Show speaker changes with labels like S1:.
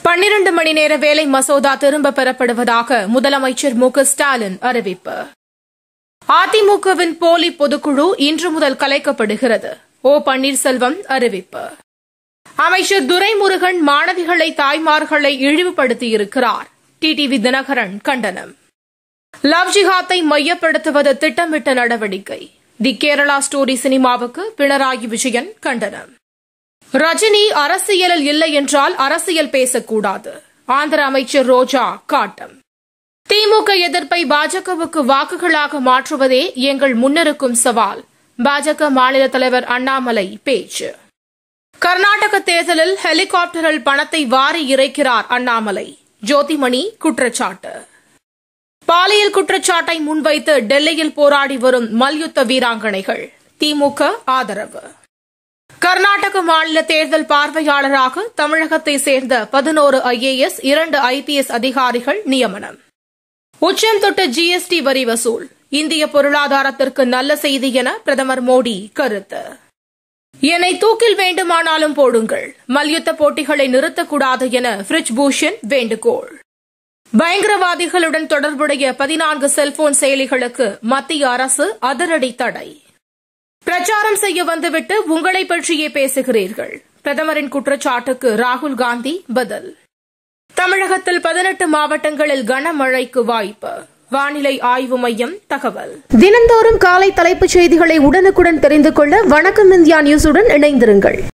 S1: பன்னிரண்டு மணி நேர வேலை மசோதா திரும்ப பெறப்படுவதாக முதலமைச்சர் மு க ஸ்டாலின் அறிவிப்பு அதிமுகவின் போலி பொதுக்குழு இன்று முதல் கலைக்கப்படுகிறது ஓ பன்னீர்செல்வம் அறிவிப்பு அமைச்சர் துரைமுருகன் மாணவிகளை தாய்மார்களை இழிவுபடுத்தியிருக்கிறார் டிடிவி தினகரன் கண்டனம் லவ் ஜிஹாத்தை மையப்படுத்துவது திட்டமிட்ட நடவடிக்கை தி கேரளா ஸ்டோரி சினிமாவுக்கு பினராயி விஜயன் கண்டனம் ரஜினி அரசியலில் இல்லை என்றால் அரசியல் பேசக்கூடாது ஆந்திர அமைச்சர் ரோஜா காட்டம் திமுக எதிர்ப்பை பாஜகவுக்கு வாக்குகளாக மாற்றுவதே எங்கள் முன்னிருக்கும் சவால் பாஜக மாநில தலைவர் அண்ணாமலை பேச்சு கர்நாடக தேர்தலில் ஹெலிகாப்டரில் பணத்தை வாரி இறைக்கிறார் அண்ணாமலை ஜோதிமணி குற்றச்சாட்டு பாலியல் குற்றச்சாட்டை முன்வைத்து டெல்லியில் போராடி வரும் மல்யுத்த வீராங்கனைகள் திமுக ஆதரவு கர்நாடக மாநில தேர்தல் பார்வையாளராக தமிழகத்தை சேர்ந்த பதினோரு ஐஏஎஸ் இரண்டு ஐபிஎஸ் அதிகாரிகள் நியமனம் உச்சம் தொட்ட ஜிஎஸ்டி வரி வசூல் இந்திய பொருளாதாரத்திற்கு நல்ல செய்தி என பிரதமர் மோடி கருத்து என்னை தூக்கில் வேண்டுமானாலும் போடுங்கள் மல்யுத்த போட்டிகளை நிறுத்தக்கூடாது என பிரிஜ் பூஷன் வேண்டுகோள் பயங்கரவாதிகளுடன் தொடர்புடைய பதினான்கு செல்போன் செயலிகளுக்கு மத்திய அரசு அதிரடி தடை பிரச்சாரம் செய்ய வந்துவிட்டு உங்களை பற்றியே பேசுகிறீர்கள் பிரதமரின் குற்றச்சாட்டுக்கு ராகுல் காந்தி பதில் தமிழகத்தில் பதினெட்டு மாவட்டங்களில் கனமழைக்கு வாய்ப்பு வானிலை ஆய்வு மையம் தகவல்
S2: தினந்தோறும் காலை தலைப்புச் செய்திகளை உடனுக்குடன் தெரிந்து கொள்ள வணக்கம் இந்தியா நியூஸுடன் இணைந்திருங்கள்